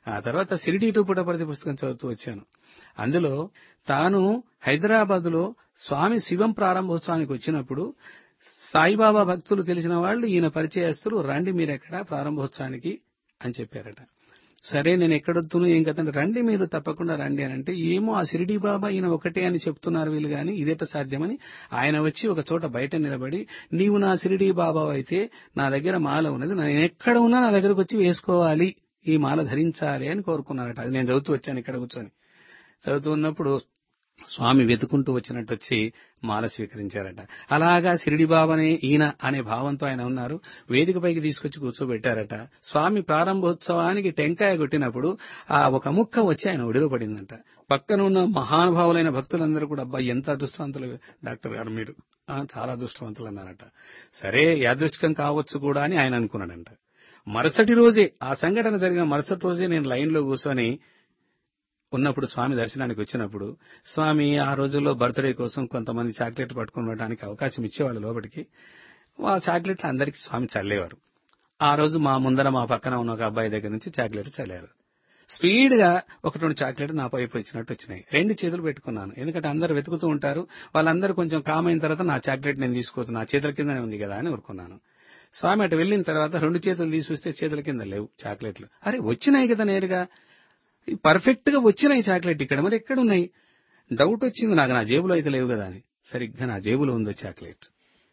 ఆ తర్వాత సిరిడి టు పుట్టపర్తి పుస్తకం చదువుతూ వచ్చాను అందులో తాను హైదరాబాద్ లో స్వామి శివం ప్రారంభోత్సవానికి వచ్చినప్పుడు సాయిబాబా భక్తులు తెలిసిన వాళ్ళు ఈయన పరిచయస్తులు రండి మీరెక్కడ ప్రారంభోత్సవానికి అని చెప్పారట సరే నేను ఎక్కడొద్దును ఏం కదండి రండి మీరు తప్పకుండా రండి అని అంటే ఏమో ఆ సిరిడి బాబా ఈయన ఒకటే అని చెప్తున్నారు వీళ్ళు గాని ఇదేట సాధ్యమని ఆయన వచ్చి ఒక చోట బయట నిలబడి నీవు నా సిరిడి బాబా అయితే నా దగ్గర మాల ఉన్నది నేను ఎక్కడ ఉన్నా నా దగ్గరకు వచ్చి వేసుకోవాలి ఈ మాల ధరించాలి అని కోరుకున్నారట అది నేను చదువుతూ వచ్చాను ఇక్కడ కూర్చొని చదువుతూ ఉన్నప్పుడు స్వామి వెతుకుంటూ వచ్చినట్టు వచ్చి మాల స్వీకరించారట అలాగా సిరిడి బాబానే ఈయన అనే భావంతో ఆయన ఉన్నారు వేదిక పైకి తీసుకొచ్చి కూర్చోబెట్టారట స్వామి ప్రారంభోత్సవానికి టెంకాయ కొట్టినప్పుడు ఆ ఒక ముక్క వచ్చి ఆయన ఒడిలో పడిందంట పక్కన ఉన్న మహానుభావులైన భక్తులందరూ కూడా అబ్బాయి ఎంత అదృష్టవంతులు డాక్టర్ గారు మీరు "ఆ, చాలా అదృష్టవంతులు అన్నారట సరే యాదృష్టికం కావచ్చు కూడా అని ఆయన అనుకున్నాడంట మరుసటి రోజే ఆ సంఘటన జరిగిన మరుసటి రోజే నేను లైన్లో కూర్చొని ఉన్నప్పుడు స్వామి దర్శనానికి వచ్చినప్పుడు స్వామి ఆ రోజుల్లో బర్త్డే కోసం కొంతమంది చాక్లెట్ పట్టుకుని ఉండడానికి అవకాశం ఇచ్చేవాళ్ళు లోపలికి ఆ చాక్లెట్లు అందరికీ స్వామి చల్లేవారు ఆ రోజు మా ముందర మా పక్కన ఉన్న ఒక అబ్బాయి దగ్గర నుంచి చాక్లెట్ చల్లారు స్పీడ్ గా ఒక రెండు చాక్లెట్ నా పైపు వచ్చినట్టు వచ్చినాయి రెండు చేతులు పెట్టుకున్నాను ఎందుకంటే అందరు వెతుకుతూ ఉంటారు వాళ్ళందరూ కొంచెం కామ్ అయిన తర్వాత నా చాక్లెట్ నేను తీసుకోవచ్చు నా చేతుల కిందనే ఉంది కదా అని ఊరుకున్నాను స్వామి అటు వెళ్ళిన తర్వాత రెండు చేతులు తీసుకొస్తే చేతుల కింద లేవు చాక్లెట్లు అరే వచ్చినాయి కదా నేరుగా పర్ఫెక్ట్ గా వచ్చినాయి చాక్లెట్ ఇక్కడ మరి ఎక్కడ ఉన్నాయి డౌట్ వచ్చింది నాకు నా జేబులో అయితే లేవు కదా అని సరిగ్గా నా జేబులో ఉందో చాక్లెట్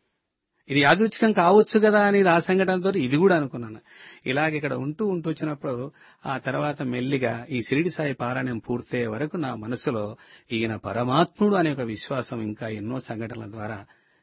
ఇది యాదృచ్ఛికం కావచ్చు కదా అని ఆ సంఘటనతో ఇది కూడా అనుకున్నాను ఇలాగ ఇక్కడ ఉంటూ ఉంటూ వచ్చినప్పుడు ఆ తర్వాత మెల్లిగా ఈ షిరిడి సాయి పారాయణం పూర్తయ్యే వరకు నా మనసులో ఈయన పరమాత్ముడు అనే ఒక విశ్వాసం ఇంకా ఎన్నో సంఘటనల ద్వారా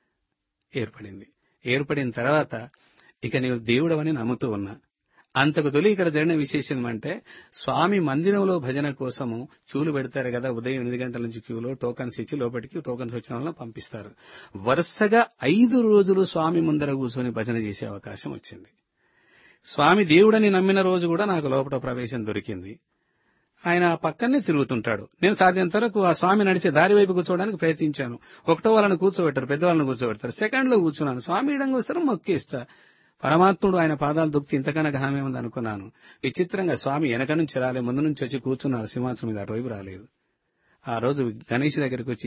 ఏర్పడింది ఏర్పడిన తర్వాత ఇక నీవు దేవుడవని నమ్ముతూ ఉన్నా అంతకు తొలి ఇక్కడ జరిగిన విశేషం అంటే స్వామి మందిరంలో భజన కోసము క్యూలు పెడతారు కదా ఉదయం ఎనిమిది గంటల నుంచి క్యూలో టోకన్స్ ఇచ్చి లోపలికి టోకన్స్ వచ్చిన వాళ్ళని పంపిస్తారు వరుసగా ఐదు రోజులు స్వామి ముందర కూర్చొని భజన చేసే అవకాశం వచ్చింది స్వామి దేవుడని నమ్మిన రోజు కూడా నాకు లోపల ప్రవేశం దొరికింది ఆయన ఆ పక్కనే తిరుగుతుంటాడు నేను సాధ్యంత వరకు ఆ స్వామి నడిచే దారి వైపు కూర్చోవడానికి ప్రయత్నించాను ఒకటో వాళ్ళని కూర్చోబెట్టారు పెద్దవాళ్ళని కూర్చోబెడతారు సెకండ్ లో కూర్చున్నాను స్వామి ఇడంగా వస్తారు మొక్కేస్తా పరమాత్ముడు ఆయన పాదాలు దొక్కి ఇంతకన్నా ఘనమేముంది అనుకున్నాను విచిత్రంగా స్వామి వెనక నుంచి రాలే ముందు నుంచి వచ్చి కూర్చున్నారు సింహాసనం మీద అటువైపు రాలేదు ఆ రోజు గణేష్ దగ్గరికి వచ్చి